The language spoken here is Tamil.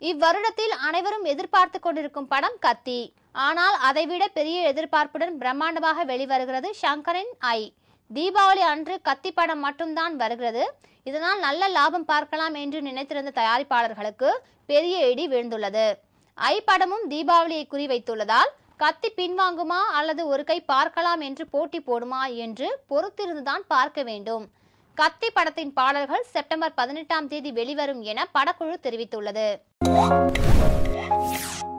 இவ்வருடத்தில் அனைவரும் எதிர்பார்த்து கொண்டிருக்கும் படம் கத்தி ஆனால் அதைவிட பெரிய எதிர்பார்ப்புடன் பிரம்மாண்டமாக வெளிவருகிறது ஷங்கரின் ஐ தீபாவளி அன்று கத்தி படம் மட்டும்தான் வருகிறது இதனால் நல்ல லாபம் பார்க்கலாம் என்று நினைத்திருந்த தயாரிப்பாளர்களுக்கு பெரிய இடி விழுந்துள்ளது ஐ படமும் தீபாவளியை குறிவைத்துள்ளதால் கத்தி பின்வாங்குமா அல்லது ஒரு கை பார்க்கலாம் என்று போட்டி போடுமா என்று பொறுத்திருந்துதான் பார்க்க வேண்டும் கத்தி படத்தின் பாடல்கள் செப்டம்பர் பதினெட்டாம் தேதி வெளிவரும் என படக்குழு தெரிவித்துள்ளது